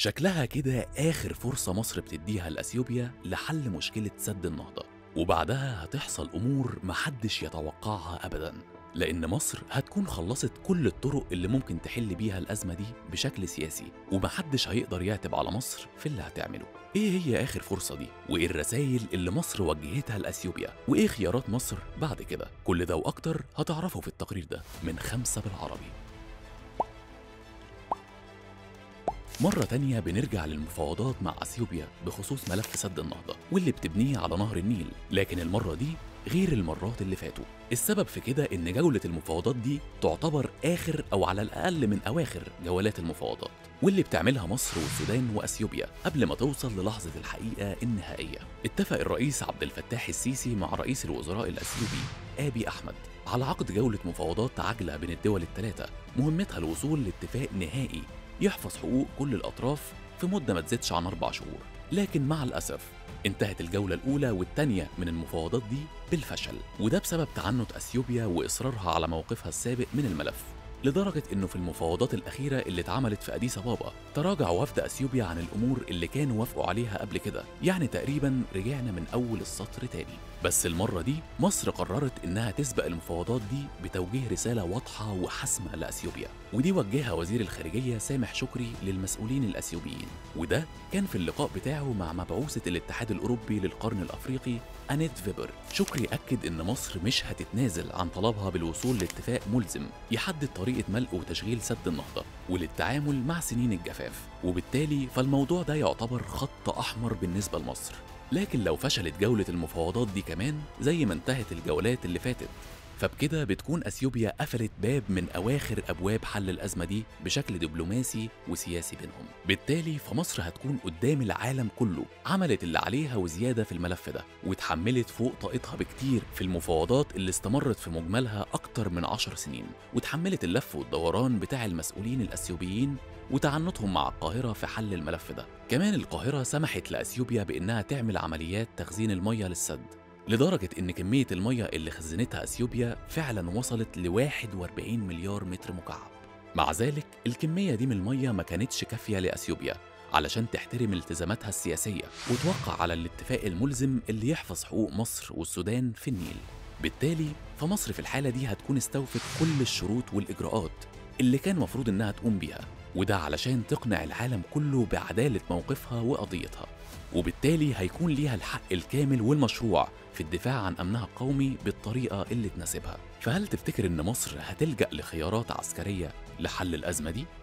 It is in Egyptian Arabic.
شكلها كده آخر فرصة مصر بتديها لأثيوبيا لحل مشكلة سد النهضة وبعدها هتحصل أمور محدش يتوقعها أبدا لأن مصر هتكون خلصت كل الطرق اللي ممكن تحل بيها الأزمة دي بشكل سياسي ومحدش هيقدر يعتب على مصر في اللي هتعمله إيه هي آخر فرصة دي؟ وإيه الرسائل اللي مصر وجهتها لأثيوبيا؟ وإيه خيارات مصر بعد كده؟ كل ده وأكتر هتعرفه في التقرير ده من خمسة بالعربي مرة تانية بنرجع للمفاوضات مع أثيوبيا بخصوص ملف سد النهضة واللي بتبنيه على نهر النيل لكن المرة دي غير المرات اللي فاتوا السبب في كده إن جولة المفاوضات دي تعتبر آخر أو على الأقل من أواخر جولات المفاوضات واللي بتعملها مصر والسودان وأثيوبيا قبل ما توصل للحظة الحقيقة النهائية اتفق الرئيس عبد الفتاح السيسي مع رئيس الوزراء الأثيوبي آبي أحمد على عقد جولة مفاوضات عاجلة بين الدول الثلاثة مهمتها الوصول لاتفاق نهائي يحفظ حقوق كل الأطراف في مدة ما تزيدش عن أربع شهور لكن مع الأسف انتهت الجولة الأولى والثانية من المفاوضات دي بالفشل وده بسبب تعنت أثيوبيا وإصرارها على موقفها السابق من الملف لدرجة إنه في المفاوضات الأخيرة اللي اتعملت في أديس أبابا تراجع وفد أثيوبيا عن الأمور اللي كانوا وافقوا عليها قبل كده يعني تقريبا رجعنا من أول السطر تاني بس المرة دي مصر قررت إنها تسبق المفاوضات دي بتوجيه رسالة واضحة وحاسمة لأثيوبيا ودي وجهها وزير الخارجية سامح شكري للمسؤولين الأثيوبيين وده كان في اللقاء بتاعه مع مبعوثة الاتحاد الأوروبي للقرن الأفريقي أنيت فيبر شكري أكد إن مصر مش هتتنازل عن طلبها بالوصول لاتفاق ملزم يحدد طريقة ملء وتشغيل سد النهضة وللتعامل مع سنين الجفاف وبالتالي فالموضوع ده يعتبر خط أحمر بالنسبة لمصر لكن لو فشلت جولة المفاوضات دي كمان زي ما انتهت الجولات اللي فاتت فبكده بتكون اثيوبيا قفلت باب من اواخر ابواب حل الازمه دي بشكل دبلوماسي وسياسي بينهم بالتالي فمصر هتكون قدام العالم كله عملت اللي عليها وزياده في الملف ده واتحملت فوق طاقتها بكتير في المفاوضات اللي استمرت في مجملها اكتر من عشر سنين واتحملت اللف والدوران بتاع المسؤولين الاثيوبيين وتعنتهم مع القاهرة في حل الملف ده كمان القاهرة سمحت لأثيوبيا بإنها تعمل عمليات تخزين المية للسد لدرجة إن كمية المية اللي خزنتها أثيوبيا فعلا وصلت ل 41 مليار متر مكعب مع ذلك الكمية دي من المية ما كانتش كافية لأثيوبيا علشان تحترم التزاماتها السياسية وتوقع على الاتفاق الملزم اللي يحفظ حقوق مصر والسودان في النيل بالتالي فمصر في الحالة دي هتكون استوفت كل الشروط والإجراءات اللي كان مفروض إنها تقوم بيها وده علشان تقنع العالم كله بعدالة موقفها وقضيتها وبالتالي هيكون ليها الحق الكامل والمشروع في الدفاع عن أمنها القومي بالطريقة اللي تناسبها فهل تفتكر إن مصر هتلجأ لخيارات عسكرية لحل الأزمة دي؟